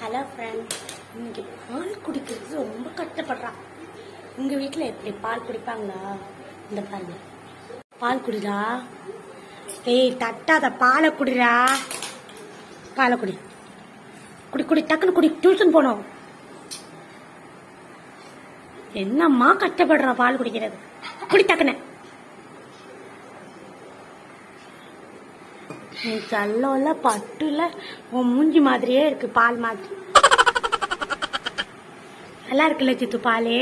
Hello friends இன்னைக்கு பால் குடிக்கிறது ரொம்ப கஷ்டப்படுறான் உங்கள் வீட்டில் எப்படி பால் குடிப்பாங்களா இந்த பாருங்க பால் குடிடா ஏய் தட்டாத பாலை குடிடா பாலை குடி குடி குடி டக்குன்னு குடி டியூஷன் போனோம் என்னம்மா கஷ்டப்படுறா பால் குடிக்கிறது குடி டக்குன்னு நீ செல்லோல பட்டுல உன் மூஞ்சி மாதிரியே இருக்கு பால் மாதிரி நல்லா இருக்குல்ல சித்து பாலே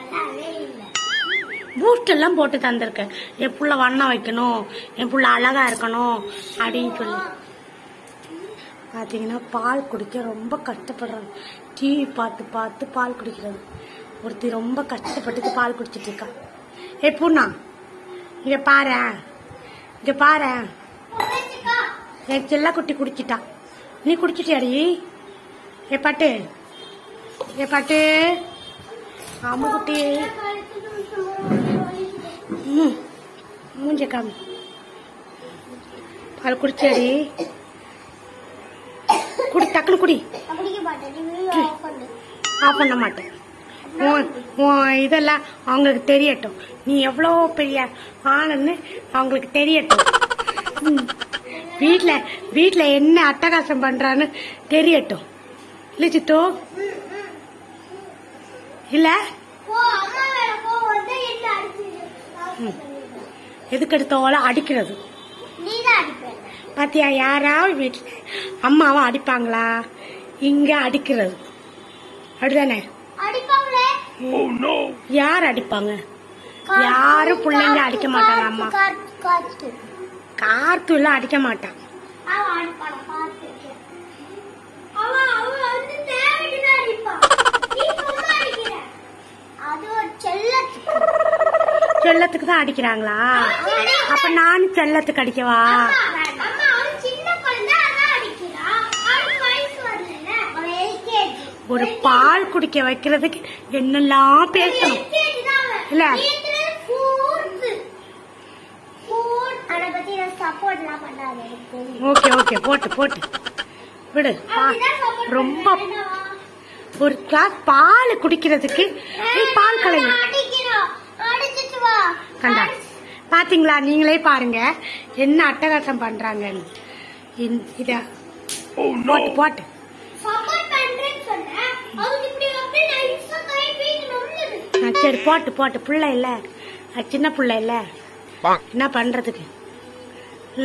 பூஸ்ட் எல்லாம் போட்டு தந்திருக்கேன் என் புள்ள வண்ணம் வைக்கணும் என் புள்ள அழகா இருக்கணும் அப்படின்னு சொல்லி பார்த்தீங்கன்னா பால் குடிக்க ரொம்ப கஷ்டப்படுறாங்க டிவி பார்த்து பார்த்து பால் குடிக்கிறது ஒருத்தி ரொம்ப கஷ்டப்பட்டு பால் குடிச்சிட்டு இருக்கா ஏ பூனா இங்க பாரு இங்க பாரு என் செல்ல குட்டி குடிச்சிட்டா நீ குடிச்சிட்டியாடி ஏ பாட்டு ஏ பாட்டு ஆமா குட்டி ம் மூஞ்ச காமி பால் குடிச்சியாடி குடி டக்குனு குடி ஆஃப் பண்ண மாட்டேன் உன் உன் இதெல்லாம் அவங்களுக்கு தெரியட்டும் நீ எவ்வளோ பெரிய ஆளுன்னு அவங்களுக்கு தெரியட்டும் ம். வீட்ல வீட்ல என்ன அட்டகாசம் பண்றான்னு தெரியட்டும் இல்ல சித்து இல்ல ம். எதுக்கு எடுத்தோல அடிக்கிறது பாத்தியா யாராவது வீட்டுல அம்மாவை அடிப்பாங்களா இங்க அடிக்கிறது அப்படிதானே யார் அடிப்பாங்க யாரும் பிள்ளைங்க அடிக்க மாட்டாங்க அம்மா கார்த்து எல்லாம் அடிக்க மாட்டான் செல்லத்துக்கு தான் அடிக்கிறாங்களா அப்ப நானும் செல்லத்துக்கு அடிக்கவா ஒரு பால் குடிக்க வைக்கிறதுக்கு என்னெல்லாம் பேசணும் இல்ல? சப்போர்ட்லாம் பண்ணாது எனக்கு தெரியும் ஓகே ஓகே போட்டு போட்டு விடு பா- ரொம்ப ஒரு கிளாஸ் பால் குடிக்கிறதுக்கு நீ பால் கலைஞ கண்டா பாத்தீங்களா நீங்களே பாருங்க என்ன அட்டகாசம் பண்றாங்கன்னு இந்த- இத போட்டு போட்டு ஆ, சரி போட்டு போட்டு புள்ள இல்ல அது சின்ன புள்ள இல்ல என்ன பண்றதுக்கு இல்ல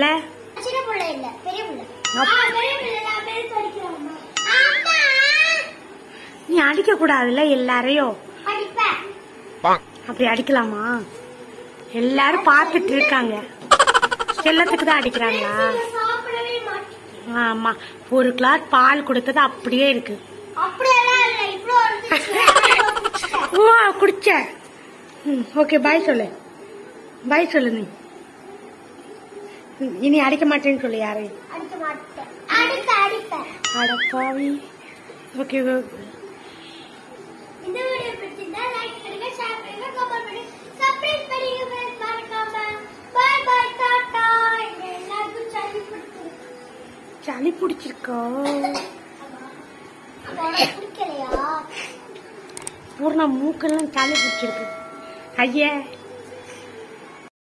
நீ அடிக்க கூடாதுல்ல எல்லாரையும் அப்படி அடிக்கலாமா எல்லாரும் பார்த்துட்டு இருக்காங்க செல்லத்துக்கு தான் அடிக்கிறாங்களா ஆமா ஒரு கிளாஸ் பால் கொடுத்தது அப்படியே இருக்கு ஓ குடிச்ச ஓகே பாய் சொல்லு பாய் சொல்லு நீ ம், இனி அடிக்க மாட்டேன்னு சொல்லு யாரையும் அடப்பாவி ஓகே ஓகே இந்த வீடியோ பிடிச்சிருந்தா லைக் பண்ணுங்க ஷேர் பண்ணுங்க கமெண்ட் பண்ணுங்க சப்ஸ்கிரைப் பண்ணுங்க friends. மறக்காம பை பை டாடா எல்லாருக்கும் சளி பிடிச்சிருக்கு சளி பிடிச்சிருக்கோ அப்ப உனக்கு பிடிக்கலையா பூர்ணா மூக்கெல்லாம் சளி பிடிச்சிருக்கு ஐயா